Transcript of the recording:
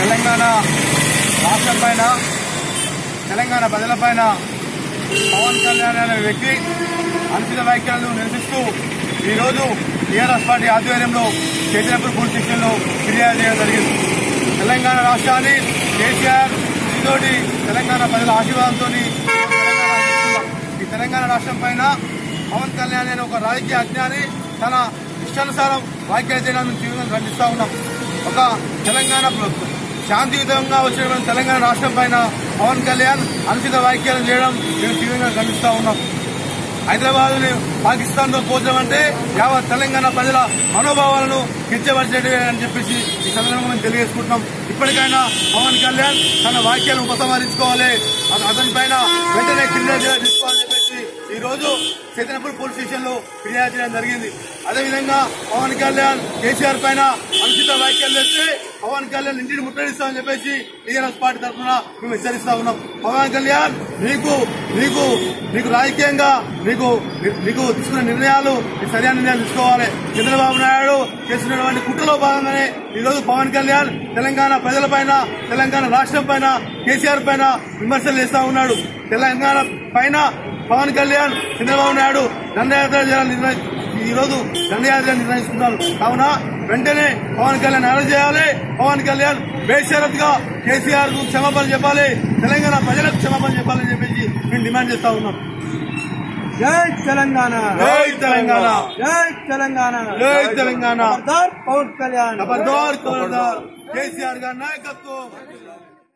తెలంగాణ రాష్ట్రం పైన తెలంగాణ ప్రజలపైన పవన్ కళ్యాణ్ అనే వ్యక్తి అనుచిత వ్యాఖ్యలను నిరసిస్తూ ఈరోజు టీఆర్ఎస్ పార్టీ ఆధ్వర్యంలో చేసినప్పుడు పోలీస్ స్టేషన్లో ఫిర్యాదు చేయడం జరిగింది తెలంగాణ రాష్ట్రాన్ని కేసీఆర్ తోటి తెలంగాణ ప్రజల ఆశీర్వాదంతో ఈ తెలంగాణ రాష్ట్రం పైన పవన్ కళ్యాణ్ అనే ఒక రాజకీయ అజ్ఞాని తన ఇష్టానుసారం వ్యాఖ్యలు చేయడం మేము తీవ్రంగా ఖండిస్తా ఉన్నాం ఒక తెలంగాణ ప్రభుత్వం శాంతియుతంగా వచ్చినటువంటి తెలంగాణ రాష్ట్రం పైన పవన్ కళ్యాణ్ అనుచిత వ్యాఖ్యలు చేయడం మేము తీవ్రంగా ఖండిస్తా ఉన్నాం హైదరాబాద్ ని పాకిస్తాన్ తో పోల్చడం అంటే యావత్ తెలంగాణ ప్రజల మనోభావాలను కించపరిచేది అని చెప్పేసి ఈ సందర్భంగా మేము తెలియజేసుకుంటున్నాం ఇప్పటికైనా పవన్ కళ్యాణ్ తన వ్యాఖ్యలను ఉపసంహరించుకోవాలి అత- అతని పైన వెంటనే క్రిమినల్ చర్య తీసుకోవాలని చెప్పేసి ఈ రోజు చేతనపూర్ పోలీస్ స్టేషన్ లో ఫిర్యాదు చేయడం జరిగింది అదేవిధంగా పవన్ కళ్యాణ్ కేసీఆర్ పైన అనుచిత వ్యాఖ్యలు చేస్తే పవన్ కళ్యాణ్ ఇంటిని ముట్టడిస్తామని చెప్పేసి టీఆర్ఎస్ పార్టీ తరఫున మేము హెచ్చరిస్తా ఉన్నాం పవన్ కళ్యాణ్ నీకు నీకు నీకు రాజకీయంగా నీకు నీకు తీసుకున్న నిర్ణయాలు నీకు సరైన నిర్ణయాలు తీసుకోవాలి చంద్రబాబు నాయుడు చేసినటువంటి కుట్రలో భాగంగానే ఈ రోజు పవన్ కళ్యాణ్ తెలంగాణ ప్రజల పైన తెలంగాణ రాష్ట్రం పైన కేసీఆర్ పైన విమర్శలు చేస్తా ఉన్నాడు తెలంగాణ పైన పవన్ కళ్యాణ్ చంద్రబాబు నాయుడు దండయాత్ర చేయాలని నిర్ణయి ఈ రోజు దండయాత్ర నిర్ణయిస్తున్నారు కావున వెంటనే పవన్ కళ్యాణ్ అరెస్ట్ చేయాలి పవన్ కళ్యాణ్ బేషరత్గా కేసీఆర్ కు క్షమాపణ చెప్పాలి తెలంగాణ ప్రజలకు క్షమాపణ చెప్పాలని చెప్పేసి మేము డిమాండ్ చేస్తా ఉన్నాం జై తెలంగాణ జై తెలంగాణ జై తెలంగాణ జై తెలంగాణ ఖబర్దార్ పవన్ కళ్యాణ్ ఖబర్దార్ ఖబర్దార్ కేసీఆర్ గారి నాయకత్వం